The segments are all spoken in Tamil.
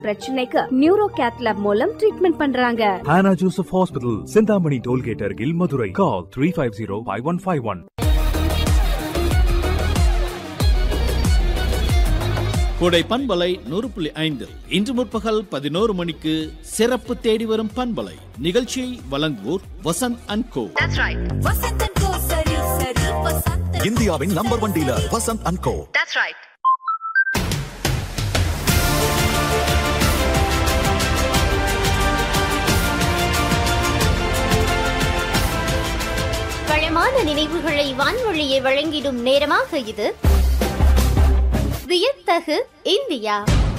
பிரச்சனைக்கு நியூரோ கேத்லாப் மூலம் ட்ரீட்மெண்ட் பண்றாங்க Hannah Joseph Hospital, Sindhamani Tollgate Argil, Madurai. Call 350-5151. கோடை பண்பலை நூறு புள்ளி ஐந்து இன்று முற்பகல் பதினோரு மணிக்கு சிறப்பு தேடி வரும் பண்பலை நிகழ்ச்சியை வழங்குவோர் வசந்த் அண்ட் கோ இந்தியாவின் number one dealer Vasanth and co வளமான நினைவுகளை வான்வழியே வழங்கிடும் நேரமாக இது வியத்தகு இந்தியா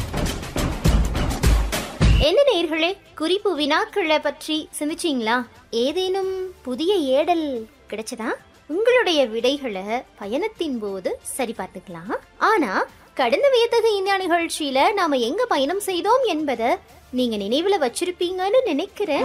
என்ன நேர்களே குறிப்பு வினாக்களை பற்றி சிந்திச்சீங்களா ஏதேனும் புதிய ஏடல் கிடைச்சதா உங்களுடைய விடைகளை பயணத்தின் போது சரி பார்த்துக்கலாம் ஆனா கடந்த வியத்தகு இந்தியா நிகழ்ச்சியில நாம எங்க பயணம் செய்தோம் என்பதை நீங்க நினைவுல வச்சிருப்பீங்கன்னு நினைக்கிறேன்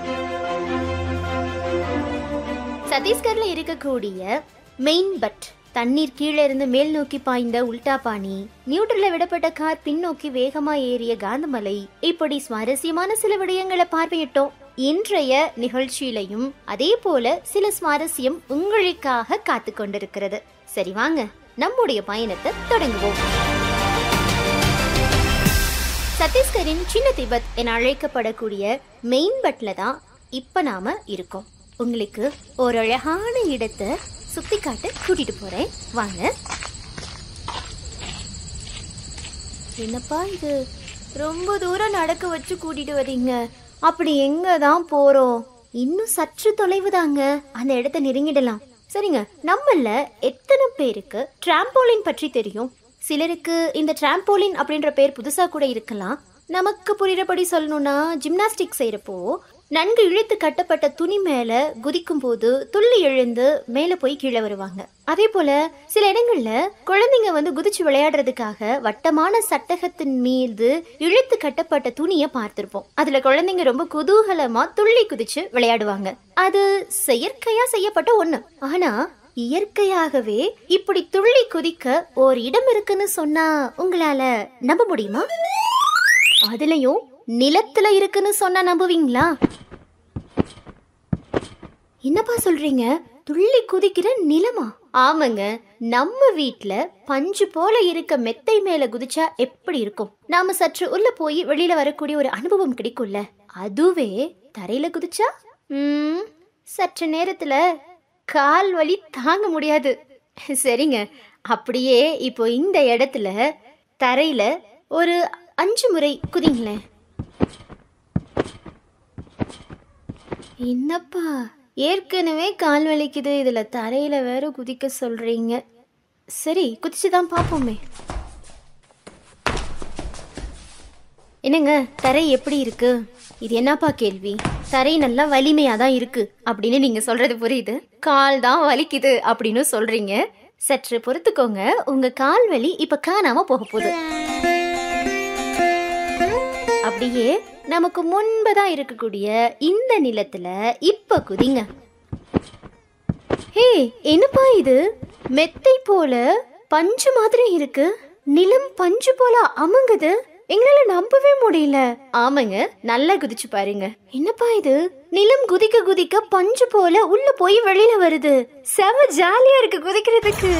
சத்தீஸ்கர்ல இருக்கக்கூடிய மெயின் பட் தண்ணீர் கீழே இருந்து மேல் நோக்கி பாய்ந்த உல்டா பாணி நியூட்ரல்ல விடப்பட்ட கார் பின்னோக்கி வேகமா ஏறிய காந்தமலை இப்படி சுவாரஸ்யமான சில விடயங்களை பார்வையிட்டோம் இன்றைய நிகழ்ச்சியிலையும் அதே போல சில சுவாரஸ்யம் உங்களுக்காக காத்து கொண்டிருக்கிறது சரி வாங்க நம்முடைய பயணத்தை தொடங்குவோம் சத்தீஸ்கரின் சின்ன திபெத் என அழைக்கப்படக்கூடிய மெயின் பட்ல தான் இப்ப நாம இருக்கோம் உங்களுக்கு ஒரு அழகான இடத்தை சுத்தி காட்ட கூட்டிட்டு போறேன் வாங்க என்னப்பா இது ரொம்ப தூரம் நடக்க வச்சு கூட்டிட்டு வரீங்க அப்படி எங்க தான் போறோம் இன்னும் சற்று தொலைவு தாங்க அந்த இடத்த நெருங்கிடலாம் சரிங்க நம்மள எத்தனை பேருக்கு டிராம்போலின் பற்றி தெரியும் சிலருக்கு இந்த டிராம்போலின் அப்படின்ற பேர் புதுசா கூட இருக்கலாம் நமக்கு புரியுறபடி சொல்லணும்னா ஜிம்னாஸ்டிக் செய்யறப்போ நன்கு இழுத்து கட்டப்பட்ட துணி மேல குதிக்கும் போது துள்ளி எழுந்து மேல போய் கீழே வருவாங்க அதே போல சில இடங்கள்ல குழந்தைங்க வந்து குதிச்சு விளையாடுறதுக்காக வட்டமான சட்டகத்தின் மீது இழுத்து கட்டப்பட்ட துணியை பார்த்திருப்போம் அதுல குழந்தைங்க ரொம்ப குதூகலமா துள்ளி குதிச்சு விளையாடுவாங்க அது செயற்கையா செய்யப்பட்ட ஒண்ணு ஆனா இயற்கையாகவே இப்படி துள்ளி குதிக்க ஒரு இடம் இருக்குன்னு சொன்னா உங்களால நம்ப முடியுமா அதுலயும் நிலத்துல இருக்குன்னு சொன்னா நம்புவீங்களா என்னப்பா சொல்றீங்க துள்ளி குதிக்கிற நிலமா ஆமாங்க நம்ம வீட்ல பஞ்சு போல இருக்க மெத்தை மேல குதிச்சா எப்படி இருக்கும் நாம சற்று உள்ள போய் வெளியில வரக்கூடிய ஒரு அனுபவம் கிடைக்கும்ல அதுவே தரையில குதிச்சா ம் சற்று நேரத்துல கால் வலி தாங்க முடியாது சரிங்க அப்படியே இப்போ இந்த இடத்துல தரையில ஒரு அஞ்சு முறை குதிங்களேன் என்னப்பா ஏற்கனவே கால் வலிக்குது இதுல தரையில வேற குதிக்க சொல்றீங்க சரி குதிச்சு தான் பார்ப்போமே என்னங்க தரை எப்படி இருக்கு இது என்னப்பா கேள்வி தரை நல்லா வலிமையா தான் இருக்கு அப்படின்னு நீங்க சொல்றது புரியுது கால் தான் வலிக்குது அப்படின்னு சொல்றீங்க சற்று பொறுத்துக்கோங்க உங்க கால் வலி இப்ப காணாம போக போகுது அப்படியே நமக்கு முன்பதா இருக்கக்கூடிய இந்த நிலத்துல இப்ப குதிங்க ஹே என்னப்பா இது மெத்தை போல பஞ்சு மாதிரி இருக்கு நிலம் பஞ்சு போல அமுங்குது எங்களால நம்பவே முடியல ஆமாங்க நல்லா குதிச்சு பாருங்க என்னப்பா இது நிலம் குதிக்க குதிக்க பஞ்சு போல உள்ள போய் வெளியில வருது செம ஜாலியா இருக்கு குதிக்கிறதுக்கு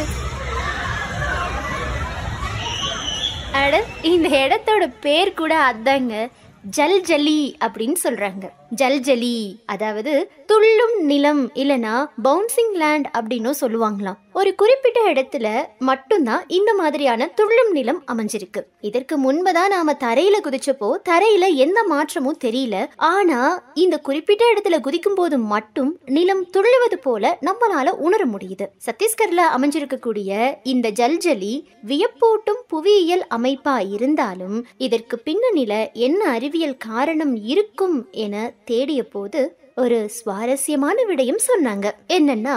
அட இந்த இடத்தோட பேர் கூட அதாங்க ஜல் ஜலி அப்படின்னு சொல்றாங்க ஜல் ஜலி அதாவது துள்ளும் நிலம் இல்லனா பவுன்சிங் லேண்ட் அப்படின்னும் சொல்லுவாங்களாம் ஒரு குறிப்பிட்ட இடத்துல மட்டும்தான் இந்த மாதிரியான துள்ளும் நிலம் அமைஞ்சிருக்கு இதற்கு முன்பதான் நாம தரையில குதிச்சப்போ தரையில எந்த மாற்றமும் தெரியல ஆனா இந்த குறிப்பிட்ட இடத்துல குதிக்கும் போது மட்டும் நிலம் துள்ளுவது போல நம்மளால உணர முடியுது சத்தீஸ்கர்ல அமைஞ்சிருக்கக்கூடிய இந்த ஜல்ஜலி வியப்பூட்டும் புவியியல் அமைப்பா இருந்தாலும் இதற்கு பின்னணியில என்ன அறிவியல் காரணம் இருக்கும் என தேடிய போது ஒரு சுவாரஸ்யமான விடயம் சொன்னாங்க என்னன்னா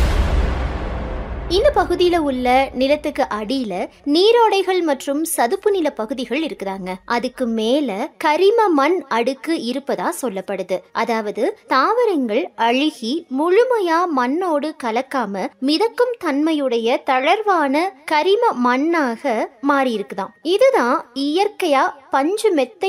இந்த பகுதியில உள்ள நிலத்துக்கு அடியில நீரோடைகள் மற்றும் சதுப்பு நில பகுதிகள் இருக்குதாங்க அதுக்கு மேல கரிம மண் அடுக்கு இருப்பதா சொல்லப்படுது அதாவது தாவரங்கள் அழுகி முழுமையா மண்ணோடு கலக்காம மிதக்கும் தன்மையுடைய தளர்வான கரிம மண்ணாக மாறி இருக்குதாம் இதுதான் இயற்கையா பஞ்சு மெத்தை